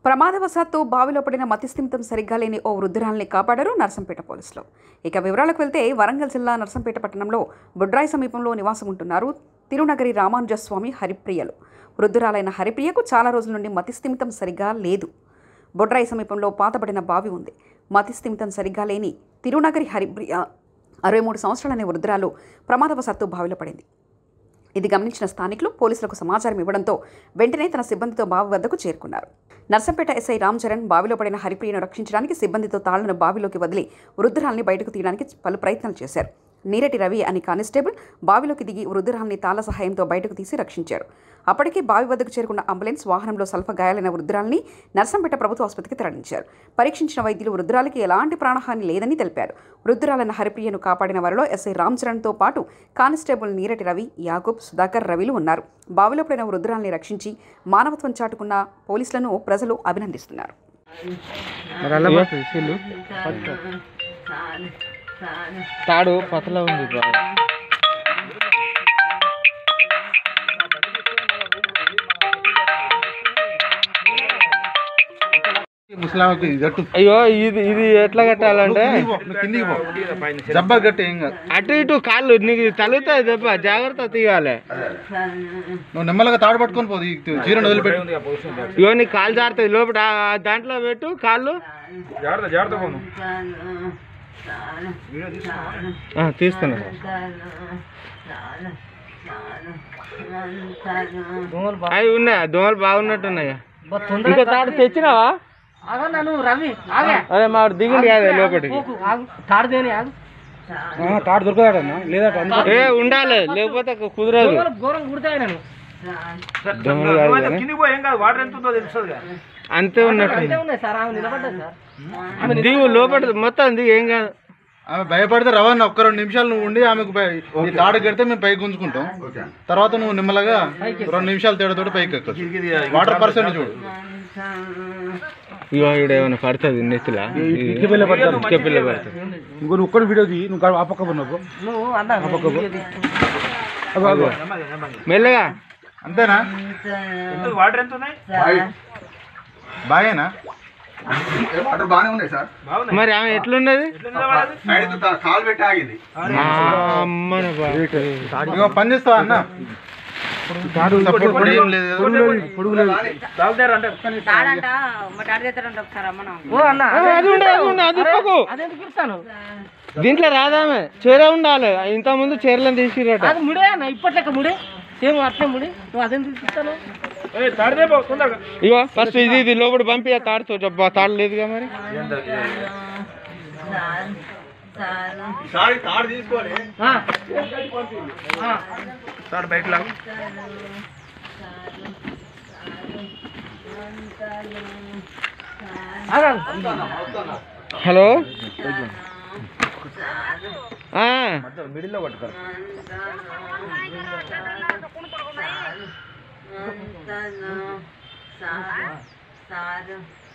ప్రమాదవశాత్తు బావిలో పడిన మతిస్థిమితం సరిగ్గా లేని ఓ వృద్ధురాల్ని కాపాడారు నర్సంపేట పోలీసులు ఇక వివరాలకు వెళ్తే వరంగల్ జిల్లా నర్సంపేట పట్టణంలో బుడ్రాయి సమీపంలో నివాసం ఉంటున్నారు తిరునగరి రామానుజస్వామి హరిప్రియలు వృద్ధురాలైన హరిప్రియకు చాలా రోజుల నుండి మతిస్థిమితం సరిగ్గా లేదు బొడ్రాయి సమీపంలో పాతబడిన బావి ఉంది మతిస్థిమితం సరిగ్గా లేని తిరునగరి హరిప్రియ అరవై మూడు సంవత్సరాలనే వృద్ధురాలు ప్రమాదవశాత్తు బావిలో పడింది ఇది గమనించిన స్థానికులు పోలీసులకు సమాచారం ఇవ్వడంతో వెంటనే తన సిబ్బందితో బావి వద్దకు చేరుకున్నారు నర్సంపేట ఎస్ఐ రామ్ చరణ్ బావిలో పడిన హరిప్రియను రక్షించడానికి సిబ్బందితో తాళ్లను బావిలోకి వదిలి వృద్ధురాల్ని బయటకు తీయడానికి పలు ప్రయత్నాలు చేశారు నీరటి రవి అని కానిస్టేబుల్ బావిలోకి దిగి వృద్ధురాల్ని తాళ సహాయంతో బయటకు తీసి రక్షించారు అప్పటికే బావి వద్దకు చేరుకున్న అంబులెన్స్ వాహనంలో స్వల్ప గాయాలైన వృద్ధురాల్ని నర్సంపేట ప్రభుత్వ ఆసుపత్రికి తరలించారు పరీక్షించిన వైద్యులు వృద్ధురాలికి ఎలాంటి ప్రాణహాని లేదని తెలిపారు వృద్ధురాలైన హరిప్రియను కాపాడిన వారిలో ఎస్ఐ రామ్ చరణ్తో పాటు కానిస్టేబుల్ నీరటి రవి యాకూబ్ సుధాకర్ రవిలు ఉన్నారు బావిలో పడిన వృద్ధురాల్ని రక్షించి మానవత్వం చాటుకున్న పోలీసులను ప్రజలు అభినందిస్తున్నారు మరి అలా పడుతుంది సీలు తాడు పతలా ఉంది బాగా ముసలామకి గట్టు అయ్యో ఇది ఇది ఎట్లా కట్టాలంటే కిందికి పో, నువ్వు కిందికి పో జబ్బా గట్టి ఏం కాదు అటు ఇటు కాళ్ళు నీకు తగులుతాయి దెబ్బ జాగ్రత్త తీయాలి నువ్వు నెమ్మదిగా తాడు పట్టుకొని పోదు చీరను వదిలిపెట్టు ఇగో నీ కాలు జారుతాయి లోపల ఆ దాంట్లో పెట్టు కాళ్ళు ఆ, తీస్తున్నా అవి ఉన్నాయా దోమలు బాగున్నట్టున్నాయా ఇంకో తాడు తెచ్చినావా నన్ను రవి ఆగే అదే మా దిగుండి కాదే లోపలికి ఆగు తాడు దేని ఆగు తాడు దొరకదాడన్నా లేదా ఏ ఉండాలి లేకపోతే కుదరదు ఘోరం కుడతాయి నన్ను దోమలు కాదు కానీ. అంతే ఉన్నట్టు అయితే ఉన్నాయి సార్ ఆమె నిలబడ్డది సార్ దిగు లోపల మొత్తం దిగు ఏం కాదు ఆమె భయపడితే రవాణా ఒక్క రెండు నిమిషాలు నువ్వు ఉండి ఆమెకు పై ఈ తాడు కడితే మేము పైకి గుంజుకుంటాం తర్వాత నువ్వు నిమ్మలగా రెండు నిమిషాలు తేడాతోటి పైకి ఎక్కచ్చు వాటర్ పర్సెంట్ చూడు ఇగో ఇక్కడ ఏమైనా పడుతుంది నెత్తిలా ఇటుక పిల్ల పడుతుంది ఇంకో నువ్వు ఒక్కడు వీడియో తీ నువ్వు ఆ పక్క ఉన్నావు నువ్వు అన్నా మెల్లగా అంతేనా బాగేనా వాటర్ బాగానే ఉన్నాయి సార్ మరి ఆమె ఎట్లున్నది సైడ్ కాలు పెట్టి ఆగింది ఆ, అమ్మన బాబు. ఇగో పని చేస్తావా అన్న సపోర్ట్ కూడా ఏం లేదు కదా. తాడంట మా డాడీ తెస్తాడంట ఒకసారి అమ్మను ఓ అన్న ఆ, అది ఉండే అది ఉండే అది ఇప్పకు. అదెందుకు ఇస్తాను దీంట్లో రాదామే చీర ఉండాలి ఇంత ముందు చీరలను తీసిరట అది ముడే అన్న ఇప్పట్లెక్క ముడే సేమ్ అట్లే ముడి నువ్వు అదెందుకు ఇస్తాను ఇగో ఫస్ట్ ఇది ఇది లోపల పంపి ఆ తాడుతో జబ్బా తాడు లేదుగా మరి సారీ తాడు తీసుకోవాలి ఆ. ఆ. ఆగు. హలో ఆ, సార్